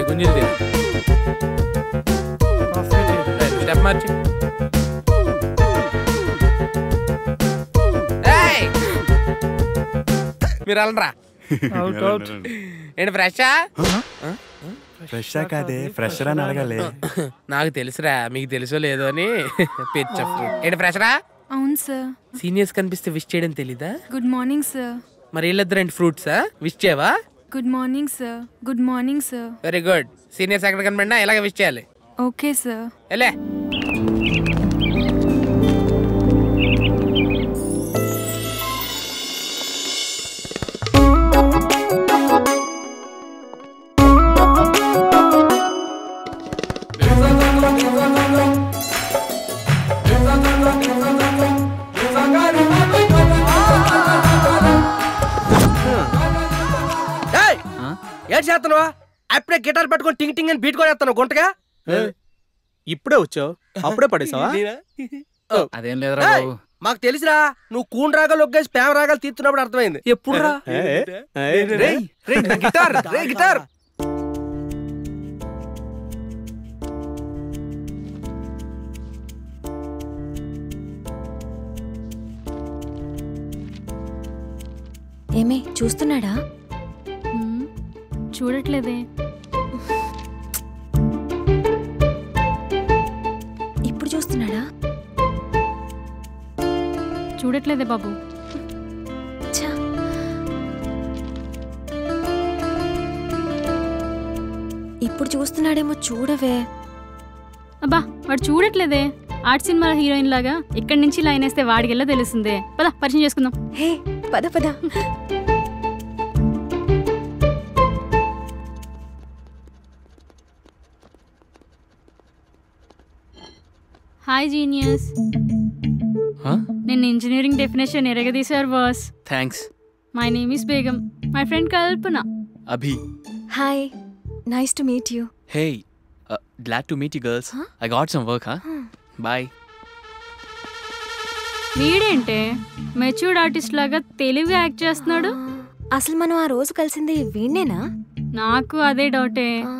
గుంజీలు తిను స్టెప్ మార్చి ఏయ్! మీరు వెళ్ళరా అవుట్ అవుట్ ఏంటి ఫ్రెషా ఫ్రెష్ కాదే ఫ్రెషర్ అని అడగాలి నాకు తెలుసురా మీకు తెలుసో లేదో అని పిచ్చ fruit. ఏంటి ఫ్రెషరా అవును సార్ సీనియర్స్ కనిపిస్తే విష్ చేయడం తెలీదా గుడ్ మార్నింగ్ సార్ మరి వీళ్ళిద్దరు ఫ్రూట్సా విష్ చేయవా good morning sir good morning sir very good seniors ఎక్కడ కనబడినా ఇలాగే విష్ చేయాలి ఓకే సార్ వెళ్ళే ఏం చేస్తున్నావా అప్పుడే గిటార్ పట్టుకొని టింగ్ టింగ్ అని బీట్ కూడా వేస్తాను గుంటగా ఇప్పుడే వచ్చావు అప్పుడే పడేసావా అదేం లేదురా ఏయ్, బాబు మాకు తెలుసురా నువ్వు కూన్ రాగాలు ఒగ్గేసి ప్రేమ రాగాలు తీస్తున్నప్పుడు అర్థమైంది ఎప్పుడు రా రేయ్, రేయ్, నా గిటార్ రే గిటార్ ఏమే చూస్తున్నాడా హ్మ్, చూడట్లేదే ఇప్పుడు చూస్తున్నాడా చూడట్లేదే బాబు ఛా. ఇప్పుడు చూస్తున్నాడేమో చూడవే అబ్బా వాడు చూడట్లేదే ఆర్ట్ సినిమా హీరోయిన్ లాగా ఇక్కడి నుంచి లైన్ వేస్తే వాడికెల్లా తెలుస్తుందే పద పరిచయం చేసుకుందాం హే పద పద హాయ్ జీనియస్ నేను ఇంజనీరింగ్ డెఫినేషన్ ఎరగదీశారు boss thanks my name is Begum my friend Kalpana Abhi hi nice to meet you hey glad to meet you girls I got some work హా బాయ్ వీడేంటే మెచ్యూర్డ్ ఆర్టిస్ట్ లాగా తెలివిగా యాక్ట్ చేస్తున్నాడు అసలు మనం ఆ రోజు కలిసింది వీణ్ణేనా నాకు అదే డౌటే ఆ,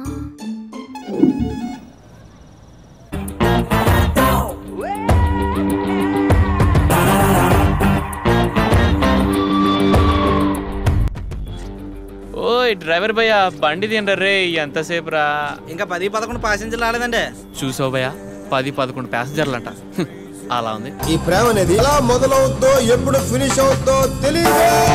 ఓయ్ డ్రైవర్ భయ్య బండి తినరా రే ఎంతసేపు రా ఇంకా పది పదకొండు ప్యాసింజర్లు రాలేదండి చూసావు భయ్య పది పదకొండు ప్యాసింజర్లు అంట హ్మ్, అలా ఉంది ఈ ప్రేమ అనేది ఎలా మొదలవుద్దో ఎప్పుడు ఫినిష్ అవుద్దో తెలియదు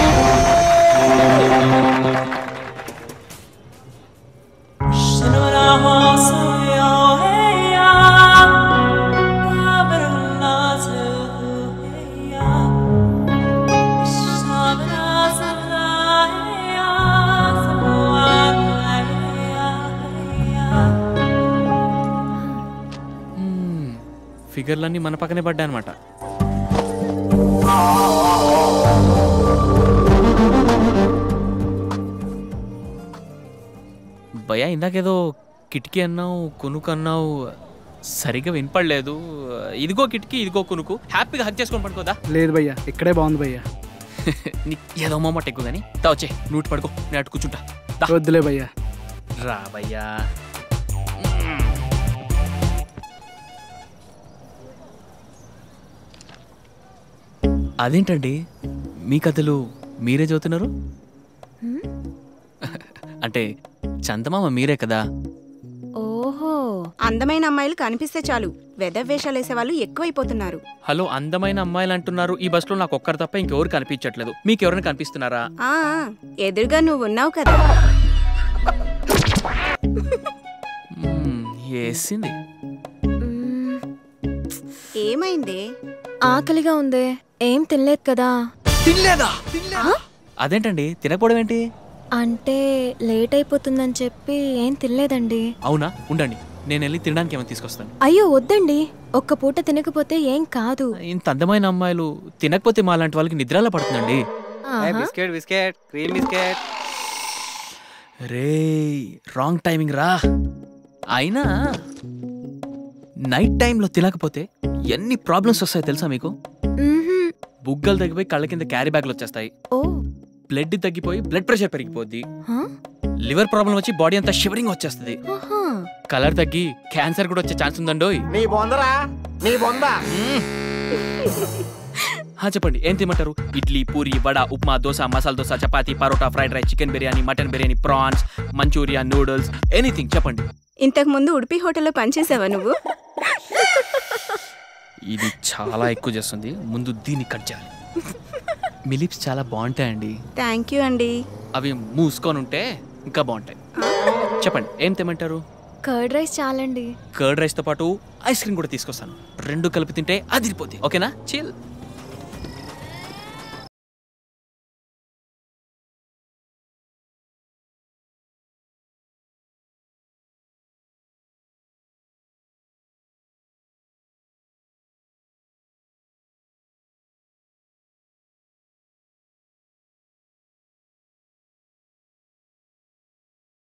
హ్మ్, ఫిగర్లన్నీ మన పక్కనే పడ్డాయి అనమాట భయ్యా ఇందాకేదో కిటికీ అన్నావు కొనుకు అన్నావు సరిగ్గా వినపడలేదు ఇదిగో కిటికీ ఇదిగో కొనుకు హ్యాపీగా హక్ చేసుకొని పడుకోదా లేదు భయ్యా ఇక్కడే బాగుంది భయ్యా నీకు ఏదో మొమ్మట ఎక్కువ కానీ తా వచ్చే నూటి పడుకో నేను అటు కూర్చుంటా దా. వద్దులే భయ్యా రా భయ్యా అదేంటండి మీ కథలు మీరే చదువుతున్నారు అంటే చందమామ మీరే కదా ఓహో అందమైన అమ్మాయిలు కనిపిస్తే చాలు వెదవేషాలు వేసేవాళ్ళు ఎక్కువైపోతున్నారు హలో అందమైన అమ్మాయిలు అంటున్నారు ఈ బస్సులో నాకు ఒక్కరు తప్ప ఇంకెవరు కనిపించట్లేదు మీకు ఎవరైనా కనిపిస్తున్నారా ఆ ఆ, ఎదురుగా నువ్వు ఉన్నావు కదా మ్మ్, వేసింది మ్మ్, ఏమైందే ఆకలిగా ఉందే ఏం తినలేదు కదా తినలేదా అదేంటండి తినకపోవడం ఏంటి అంటే లేట్ అయిపోతుందని చెప్పి ఏం తినలేదండి అవునా ఉండండి నేను వెళ్ళి తినడానికి ఏమైనా తీసుకొస్తాను అయ్యో వద్దండి ఒక్క పూట తినకపోతే ఏం కాదు ఇంత అందమైన అమ్మాయిలు తినకపోతే మా లాంటి వాళ్ళకి నిద్రలా పడుతుందండి ఆహా. బిస్కెట్ బిస్కెట్ క్రీమ్ బిస్కెట్ రే రాంగ్ టైమింగ్ రా అయినా నైట్ టైంలో తినకపోతే ఎన్ని ప్రాబ్లమ్స్ వస్తాయో తెలుసా మీకు మ్మ్హ్మ్. బుగ్గలు తగ్గిపోయి కళ్ళ కింద క్యారీ బ్యాగ్లు వచ్చేస్తాయి ఓ బ్లడ్ తగ్గిపోయి బ్లడ్ ప్రెషర్ పెరిగిపోద్ది హా? లివర్ ప్రాబ్లం వచ్చి బాడీ అంతా షివరింగ్ వచ్చేస్తుంది ఆహా. కలర్ తగ్గి క్యాన్సర్ కూడా వచ్చే ఛాన్స్ ఉందండోయ్ నీ బొందరా నీ బొంద హా చెప్పండి ఏం తిమంటారు idli puri vada upma dosa masala dosa chapati parotta fried rice chicken biryani mutton biryani prawns manchuria noodles anything చెప్పండి ఇంతకు ముందు ఉడిపి హోటల్లో పనిచేసావా నువ్వు ఇది చాలా ఎక్కువ చేస్తుంది ముందు దీన్ని కట్ చేయాలి మీ లిప్స్ చాలా బాగుంటాయండి థ్యాంక్ యూ అండి అవి మూసుకొని ఉంటే ఇంకా బాగుంటాయి చెప్పండి ఏం తెమ్మంటారు కర్డ్ రైస్ చాలండి కర్డ్ రైస్తో పాటు ఐస్ క్రీమ్ కూడా తీసుకొస్తాను రెండు కలిపి తింటే అదిరిపోద్ది ఓకేనా చిల్